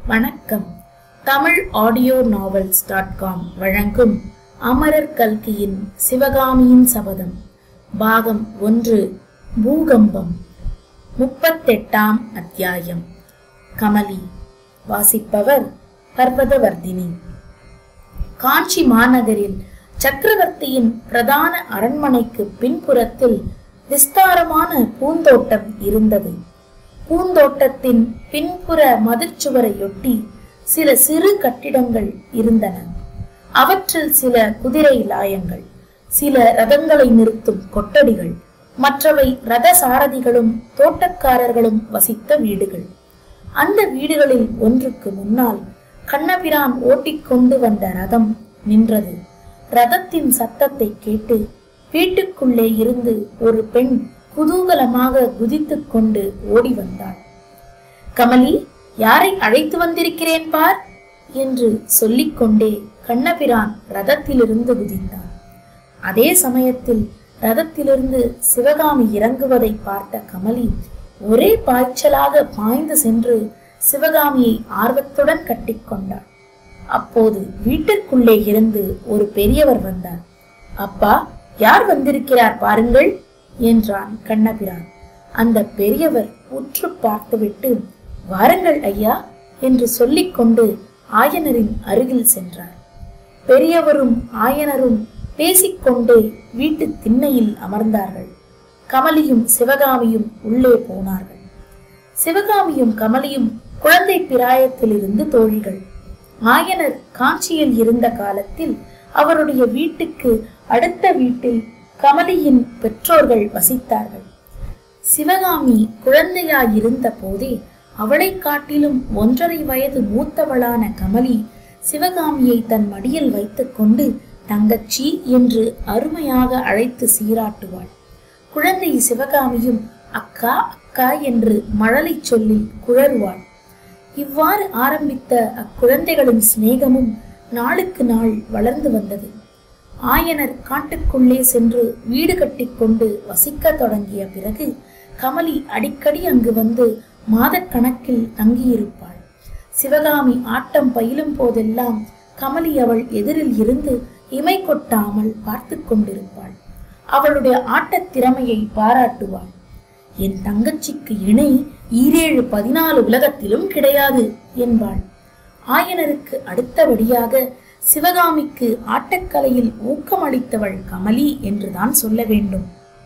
வணக்கம் Tamil audio novels dot com வழங்கும் அமரர் கல்கியின் சிவகாமியின் சபதம் பாகம் ஒன்று பூகம்பம் முப்பத்தெட்டாம் அத்தியாயம் கமலி வாசிப்பவர் பர்வதவர்தினி காஞ்சி மாநகரில் சக்கரவர்த்தியின் பிரதான அரண்மனைக்கு பின்புறத்தில் விஸ்தாரமான பூந்தோட்டம் இருந்தது பூந்தோட்டத்தின் பின்புற மதிர்ச்சுவரையொட்டி சில சிறு கட்டிடங்கள் இருந்தன அவற்றில் சில குதிரை லாயங்கள் சில ரதங்களை நிறுத்தும் கொட்டடிகள் மற்றவை ரத சாரதிகளும் தோட்டக்காரர்களும் வசித்த வீடுகள் அந்த வீடுகளில் ஒன்றுக்கு முன்னால் கண்ணபிரான் ஓட்டிக்கொண்டு வந்த ரதம் நின்றது ரதத்தின் சத்தத்தை கேட்டு வீட்டுக்குள்ளே இருந்து ஒரு பெண் குதூகலமாக குதித்துக் கொண்டு ஓடி வந்தாள் கமலி யாரை அழைத்து வந்திருக்கிறேன் பார் என்று சொல்லிக்கொண்டே கண்ணபிரான் ரதத்திலிருந்து குதித்தான் அதே சமயத்தில் ரதத்திலிருந்து சிவகாமி இறங்குவதை பார்த்த கமலி ஒரே பாய்ச்சலாக பாய்ந்து சென்று சிவகாமியை ஆர்வத்துடன் கட்டிக்கொண்டாள் அப்போது வீட்டிற்குள்ளே இருந்து ஒரு பெரியவர் வந்தார் அப்பா யார் வந்திருக்கிறார் பாருங்கள் என்றான் கண்ணபிரான் அந்த பெரியவர் உற்று பார்த்துவிட்டு வாருங்கள் ஐயா என்று சொல்லிக்கொண்டு ஆயனரின் அருகில் சென்றார் பெரியவரும் ஆயனரும் பேசிக்கொண்டே வீட்டு திண்ணையில் அமர்ந்தார்கள் கமலியும் சிவகாமியும் உள்ளே போனார்கள் சிவகாமியும் கமலியும் குழந்தை பிராயத்திலிருந்து தோழிகள் ஆயனர் காஞ்சியில் இருந்த காலத்தில் அவருடைய வீட்டுக்கு அடுத்த வீட்டில் கமலியின் பெற்றோர்கள் வசித்தார்கள் சிவகாமி குழந்தையாயிருந்த போதே அவளை காட்டிலும் ஒன்றரை வயது மூத்தவளான கமலி சிவகாமியை தன் மடியில் வைத்துக்கொண்டு தங்கச்சி என்று அருமையாக அழைத்து சீராட்டுவாள் குழந்தை சிவகாமியும் அக்கா அக்கா என்று மழலை சொல்லில் குழறுவாள் இவ்வாறு ஆரம்பித்த அக்குழந்தைகளின் சிநேகமும் நாளுக்கு நாள் வளர்ந்து வந்தது ஆயனர் காட்டுக்குள்ளே சென்று வீடு கட்டிக்கொண்டு வசிக்க தொடங்கிய பிறகு கமலி அடிக்கடி அங்கு வந்து மாதக்கணக்கில் தங்கியிருப்பாள் சிவகாமி ஆட்டம் பயிலும் போதெல்லாம் கமலி அவள் எதிரில் இருந்து இமை கொட்டாமல் பார்த்து கொண்டிருப்பாள் அவளுடைய ஆட்டத் திறமையை பாராட்டுவாள் என் தங்கச்சிக்கு இணை ஈரேழு பதினாலு உலகத்திலும் கிடையாது என்பாள் ஆயனருக்கு அடுத்தபடியாக சிவகாமிக்கு ஆட்டக்கலையில் ஊக்கமளித்தவள் கமலி என்றுதான் சொல்ல வேண்டும்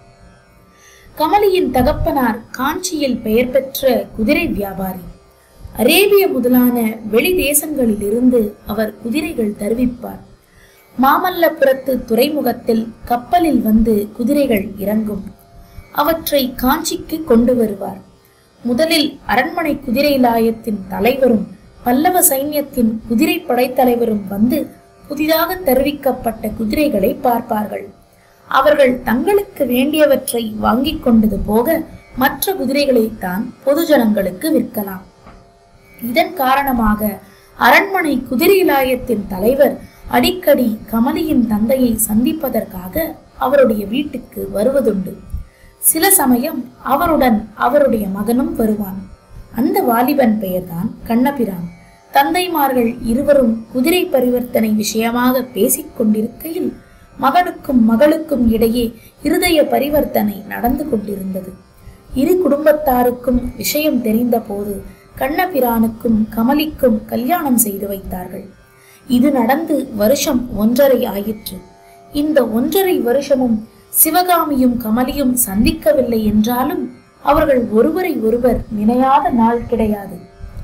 கமலியின் தகப்பனார் காஞ்சியில் பெயர் பெற்ற குதிரை வியாபாரி அரேபிய முதலான வெளி தேசங்களிலிருந்து அவர் குதிரைகள் தருவிப்பார் மாமல்லபுரத்து துறைமுகத்தில் கப்பலில் வந்து குதிரைகள் இறங்கும் அவற்றை காஞ்சிக்கு கொண்டு வருவார் முதலில் அரண்மனை குதிரை லாயத்தின் தலைவரும் பல்லவ சைன்யத்தின் குதிரை படைத்தலைவரும் வந்து புதிதாக தெரிவிக்கப்பட்ட குதிரைகளை பார்ப்பார்கள் அவர்கள் தங்களுக்கு வேண்டியவற்றை வாங்கிக் கொண்டது போக மற்ற குதிரைகளை தான் பொதுஜனங்களுக்கு விற்கலாம் இதன் காரணமாக அரண்மனை குதிரைலாயத்தின் தலைவர் அடிக்கடி கமலியின் தந்தையை சந்திப்பதற்காக அவருடைய வீட்டுக்கு வருவதுண்டு சில சமயம் அவருடன் அவருடைய மகனும் வருவான் அந்த வாலிபன் பெயர்தான் கண்ணபிரான் தந்தைமார்கள் இருவரும் குதிரை பரிவர்த்தனை விஷயமாக பேசிக் கொண்டிருக்கையில் மகனுக்கும் மகளுக்கும் இடையே இருதய பரிவர்த்தனை நடந்து கொண்டிருந்தது இரு குடும்பத்தாருக்கும் விஷயம் தெரிந்த போது கண்ணபிரானுக்கும் கமலிக்கும் கல்யாணம் செய்து வைத்தார்கள் இது நடந்து வருஷம் ஒன்றரை ஆயிற்று இந்த ஒன்றரை வருஷமும் சிவகாமியும் கமலியும் சந்திக்கவில்லை என்றாலும் அவர்கள் ஒருவரை ஒருவர் நினையாத நாள் கிடையாது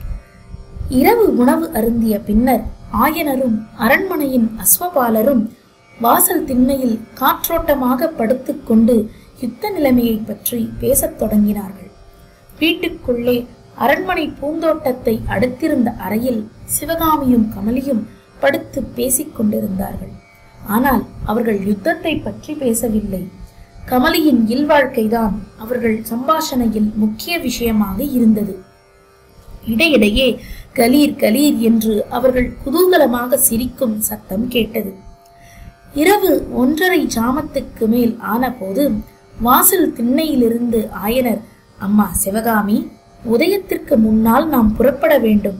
இரவு உணவு அருந்திய பின்னர் ஆயனரும் அரண்மனையின் அஸ்வபாலரும் வாசல் திண்ணையில் காற்றோட்டமாக படுத்துக்கொண்டு யுத்த நிலைமையை பற்றி பேசத் தொடங்கினார்கள் வீட்டுக்குள்ளே அரண்மனை பூந்தோட்டத்தை அடுத்திருந்த அறையில் சிவகாமியும் கமலியும் படுத்து பேசிக் கொண்டிருந்தார்கள் ஆனால் அவர்கள் யுத்தத்தை பற்றி பேசவில்லை கமலியின் இல்வாழ்க்கைதான் அவர்கள் சம்பாஷணையில் முக்கிய விஷயமாக இருந்தது இடையிடையே கலீர் கலீர் என்று அவர்கள் குதூகலமாக சிரிக்கும் சத்தம் கேட்டது இரவு ஒன்றரை ஜாமத்துக்கு மேல் ஆனபோது வாசல் திண்ணையிலிருந்து ஆயனர் அம்மா சிவகாமி உதயத்திற்கு முன்னால் நாம் புறப்பட வேண்டும்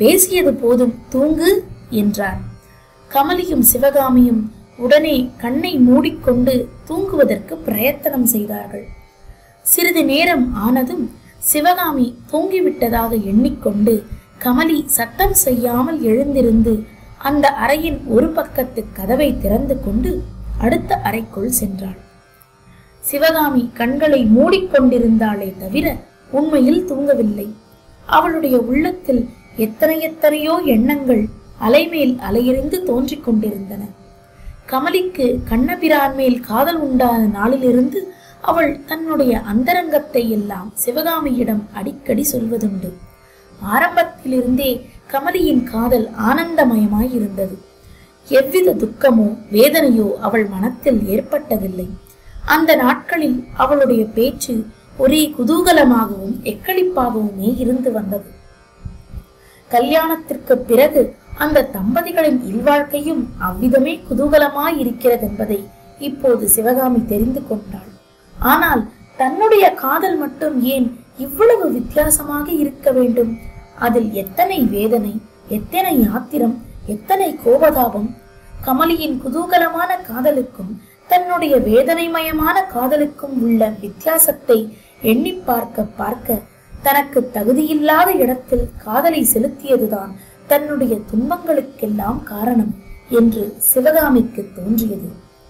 பேசியது போதும் தூங்கு என்றார் கமலியும் சிவகாமியும் உடனே கண்ணை மூடிக்கொண்டு தூங்குவதற்கு பிரயத்தனம் செய்தார்கள் சிறிது நேரம் ஆனதும் சிவகாமி தூங்கிவிட்டதாக எண்ணிக்கொண்டு கமலி சத்தம் செய்யாமல் எழுந்திருந்து அந்த அறையின் ஒரு பக்கத்து கதவை திறந்து கொண்டு அடுத்த அறைக்குள் சென்றாள் சிவகாமி கண்களை மூடிக்கொண்டிருந்தாளே தவிர உண்மையில் தூங்கவில்லை அவளுடைய உள்ளத்தில் எத்தனை எத்தனையோ எண்ணங்கள் அலைமேல் அலையெறிந்து தோன்றிக் கொண்டிருந்தன கமலிக்கு கண்ணபிரான் மேல் காதல் உண்டான நாளிலிருந்து அவள் தன்னுடைய அந்தரங்கத்தை எல்லாம் சிவகாமியிடம் அடிக்கடி சொல்வதுண்டு ஆரம்பத்திலிருந்தே கமலியின் காதல் ஆனந்தமயமாய் இருந்தது எவ்வித துக்கமோ வேதனையோ அவள் மனத்தில் ஏற்பட்டதில்லை அந்த நாட்களில் அவளுடைய பேச்சு ஒரே குதூகலமாகவும் எக்களிப்பாகவுமே இருந்து வந்தது கல்யாணத்திற்கு பிறகு அந்த தம்பதிகளின் இல்வாழ்க்கையும் அவ்விதமே குதூகலமாய் இருக்கிறது என்பதை இப்போது சிவகாமி தெரிந்து கொண்டாள் ஆனால் தன்னுடைய காதல் மட்டும் ஏன் இவ்வளவு வித்தியாசமாக இருக்க வேண்டும் அதில் எத்தனை வேதனை எத்தனை ஆத்திரம் எத்தனை கோபதாபம் கமலியின் குதூகலமான காதலுக்கும் தன்னுடைய வேதனைமயமான காதலுக்கும் உள்ள வித்தியாசத்தை எண்ணி பார்க்க பார்க்க தனக்கு தகுதியில்லாத இடத்தில் காதலை செலுத்தியதுதான் தன்னுடைய துன்பங்களுக்கெல்லாம் காரணம் என்று சிவகாமிக்கு தோன்றியது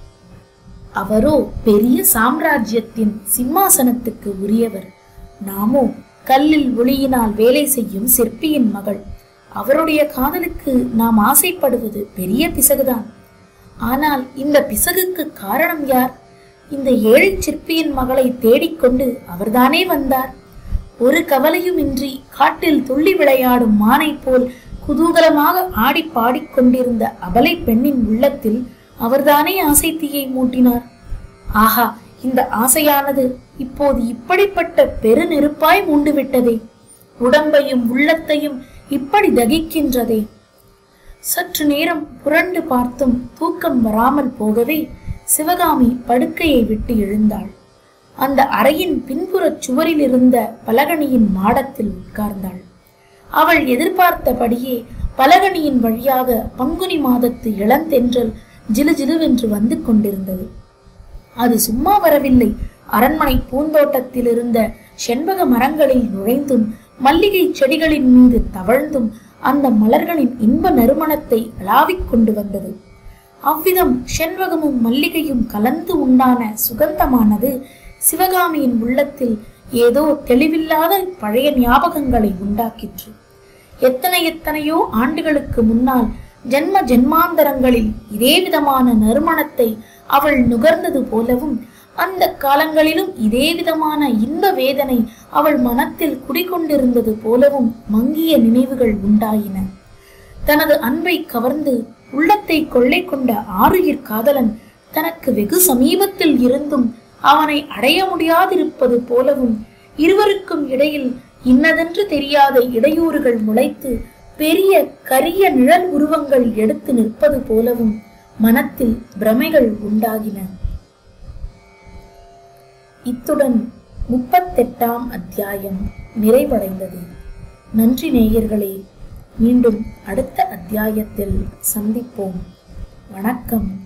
அவரோ பெரிய சாம்ராஜ்யத்தின் சிம்மாசனத்துக்கு உரியவர் நாமோ கல்லில் ஒளியினால் வேலை செய்யும் சிற்பியின் மகள் அவருடைய காதலுக்கு நாம் ஆசைப்படுவது பெரிய பிசகுதான் ஆனால் இந்த பிசகுக்கு காரணம் யார் இந்த ஏழை சிற்பியின் மகளை தேடிக்கொண்டு அவர்தானே வந்தார் ஒரு கவலையுமின்றி காட்டில் துள்ளி விளையாடும் மானை போல் குதூகலமாக ஆடி பாடிக்கொண்டிருந்த அபலை பெண்ணின் உள்ளத்தில் அவர்தானே ஆசை தீயை மூட்டினார் ஆஹா இந்த ஆசையானது இப்போது இப்படிப்பட்ட பெருநெருப்பாய் மூண்டுவிட்டதே உடம்பையும் உள்ளத்தையும் இப்படி தகிக்கின்றதே சற்று நேரம் புரண்டு பார்த்தும் தூக்கம் வராமல் போகவே சிவகாமி படுக்கையை விட்டு எழுந்தாள் அந்த அறையின் பின்புறச் சுவரில் இருந்த பலகணியின் மாடத்தில் உட்கார்ந்தாள் அவள் எதிர்பார்த்தபடியே பலகணியின் வழியாக பங்குனி மாதத்து இளந்தென்றல் ஜிலுஜிலுவென்று வந்து கொண்டிருந்தது அது சும்மா வரவில்லை அரண்மனை பூந்தோட்டத்தில் இருந்த செண்பக மரங்களில் நுழைந்தும் மல்லிகை செடிகளின் மீது தவழ்ந்தும் அந்த மலர்களின் இன்ப நறுமணத்தை அளாவிக் கொண்டு வந்தது அவ்விதம் செண்பகமும் மல்லிகையும் கலந்து உண்டான சுகந்தமானது சிவகாமியின் உள்ளத்தில் ஏதோ தெளிவில்லாத பழைய ஞாபகங்களை உண்டாக்கிற்று எத்தனை எத்தனையோ ஆண்டுகளுக்கு முன்னால் ஜென்ம ஜென்மாந்தரங்களில் இதே விதமான நறுமணத்தை அவள் நுகர்ந்தது போலவும் அந்த காலங்களிலும் இதே விதமான இன்ப வேதனை அவள் மனத்தில் குடிகொண்டிருந்தது போலவும் மங்கிய நினைவுகள் உண்டாயின தனது அன்பை கவர்ந்து உள்ளத்தை கொள்ளை கொண்ட ஆருயிர் காதலன் தனக்கு வெகு சமீபத்தில் இருந்தும் அவனை அடைய முடியாதிருப்பது போலவும் இருவருக்கும் இடையில் இன்னதென்று தெரியாத இடையூறுகள் முளைத்து பெரிய கரிய நிழல் உருவங்கள் எடுத்து நிற்பது போலவும் மனத்தில் பிரமைகள் உண்டாகின இத்துடன் முப்பத்தெட்டாம் அத்தியாயம் நிறைவடைந்தது நன்றி நேயர்களே மீண்டும் அடுத்த அத்தியாயத்தில் சந்திப்போம் வணக்கம்